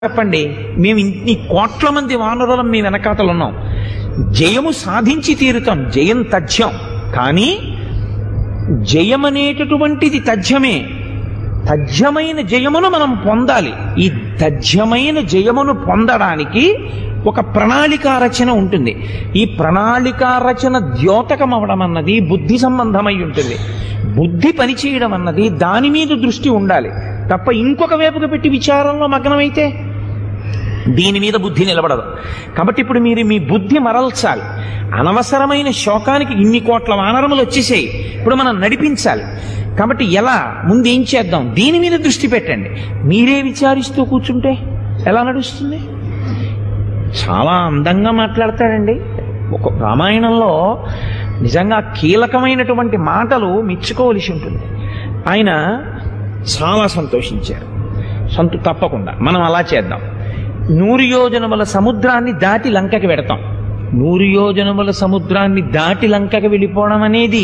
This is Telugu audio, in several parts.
చెప్పండి మేము ఇన్ని కోట్ల మంది వానరులం మీ వెనకాతలు ఉన్నాం జయము సాధించి తీరుతాం జయం తథ్యం కానీ జయమనేటటువంటిది తథ్యమే తథ్యమైన జయమును మనం పొందాలి ఈ తథ్యమైన జయమును పొందడానికి ఒక ప్రణాళికా రచన ఉంటుంది ఈ ప్రణాళికా రచన ద్యోతకం అవడం అన్నది బుద్ధి సంబంధమై ఉంటుంది బుద్ధి పనిచేయడం అన్నది దాని మీద దృష్టి ఉండాలి తప్ప ఇంకొక వైపుకు పెట్టి విచారంలో మగ్నమైతే దీని మీద బుద్ధి నిలబడదు కాబట్టి ఇప్పుడు మీరు మీ బుద్ధి మరల్చాలి అనవసరమైన శోకానికి ఇన్ని కోట్ల వానరములు వచ్చేసాయి ఇప్పుడు మనం నడిపించాలి కాబట్టి ఎలా ముందు ఏం చేద్దాం దీని మీద దృష్టి పెట్టండి మీరే విచారిస్తూ కూర్చుంటే ఎలా నడుస్తుంది చాలా అందంగా మాట్లాడతాడండి ఒక రామాయణంలో నిజంగా కీలకమైనటువంటి మాటలు మెచ్చుకోవలసి ఉంటుంది ఆయన చాలా సంతోషించారు సంతు తప్పకుండా మనం అలా చేద్దాం నూరు యోజనముల సముద్రాన్ని దాటి లంకకి వెడతాం నూరు యోజనముల సముద్రాన్ని దాటి లంకకి వెళ్ళిపోవడం అనేది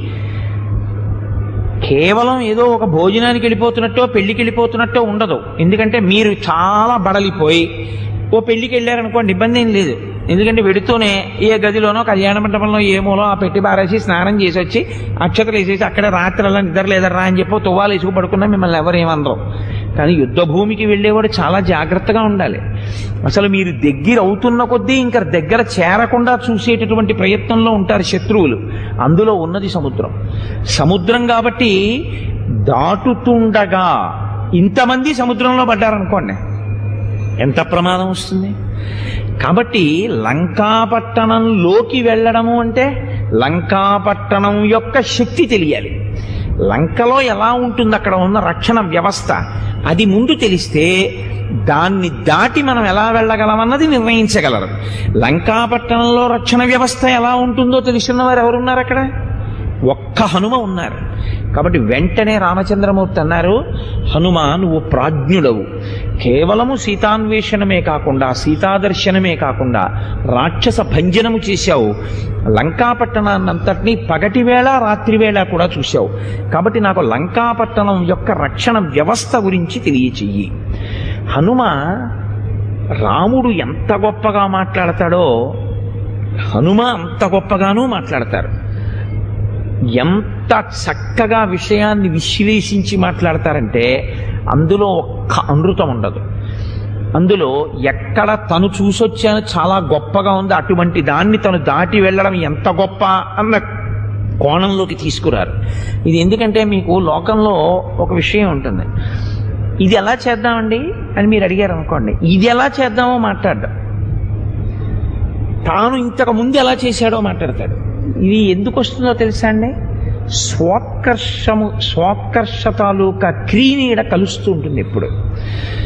కేవలం ఏదో ఒక భోజనానికి వెళ్ళిపోతున్నట్టో పెళ్లికి వెళ్ళిపోతున్నట్టో ఉండదు ఎందుకంటే మీరు చాలా బడలిపోయి ఓ పెళ్లికి వెళ్ళారనుకోండి ఇబ్బంది ఏం లేదు ఎందుకంటే వెడుతూనే ఏ గదిలోనో కళ్యాణ మండపంలో ఏమోలో ఆ పెట్టి బారేసి స్నానం చేసి వచ్చి అక్షతలు వేసేసి అక్కడ రాత్రి అలా నిద్ర లేదరా అని చెప్పి తువ్వాలు వేసుకు పడుకున్నా మిమ్మల్ని ఎవరు ఏమనరు కానీ యుద్ధ భూమికి వెళ్ళేవాడు చాలా జాగ్రత్తగా ఉండాలి అసలు మీరు దగ్గర అవుతున్న కొద్దీ ఇంకా దగ్గర చేరకుండా చూసేటటువంటి ప్రయత్నంలో ఉంటారు శత్రువులు అందులో ఉన్నది సముద్రం సముద్రం కాబట్టి దాటుతుండగా ఇంతమంది సముద్రంలో పడ్డారనుకోండి ఎంత ప్రమాదం వస్తుంది కాబట్టి లంకాపట్టణంలోకి వెళ్ళడము అంటే లంకాపట్టణం యొక్క శక్తి తెలియాలి లంకలో ఎలా ఉంటుంది అక్కడ ఉన్న రక్షణ వ్యవస్థ అది ముందు తెలిస్తే దాన్ని దాటి మనం ఎలా వెళ్ళగలమన్నది నిర్ణయించగలరు లంకాపట్టణంలో రక్షణ వ్యవస్థ ఎలా ఉంటుందో తెలిసిన వారు ఎవరున్నారు అక్కడ ఒక్క హనుమ ఉన్నారు కాబట్టి వెంటనే రామచంద్రమూర్తి అన్నారు హనుమ నువ్వు ప్రాజ్ఞుడవు కేవలము సీతాన్వేషణమే కాకుండా సీతాదర్శనమే కాకుండా రాక్షస భంజనము చేశావు లంకాపట్టణాన్నంతటినీ పగటి వేళ రాత్రి వేళ కూడా చూశావు కాబట్టి నాకు లంకాపట్టణం యొక్క రక్షణ వ్యవస్థ గురించి తెలియచెయ్యి హనుమ రాముడు ఎంత గొప్పగా మాట్లాడతాడో హనుమ అంత గొప్పగానూ మాట్లాడతారు ఎంత చక్కగా విషయాన్ని విశ్లేషించి మాట్లాడతారంటే అందులో ఒక్క అమృతం ఉండదు అందులో ఎక్కడ తను చూసొచ్చాను చాలా గొప్పగా ఉంది అటువంటి దాన్ని తను దాటి వెళ్ళడం ఎంత గొప్ప అన్న కోణంలోకి తీసుకురారు ఇది ఎందుకంటే మీకు లోకంలో ఒక విషయం ఉంటుంది ఇది ఎలా చేద్దామండి అని మీరు అడిగారు అనుకోండి ఇది ఎలా చేద్దామో మాట్లాడడం తాను ఇంతకు ముందు ఎలా చేశాడో మాట్లాడతాడు ఇది ఎందుకు వస్తుందో తెలుసా అండి స్వాత్కర్షము స్వాత్కర్ష తాలూకా క్రీనీడ కలుస్తూ ఉంటుంది ఎప్పుడు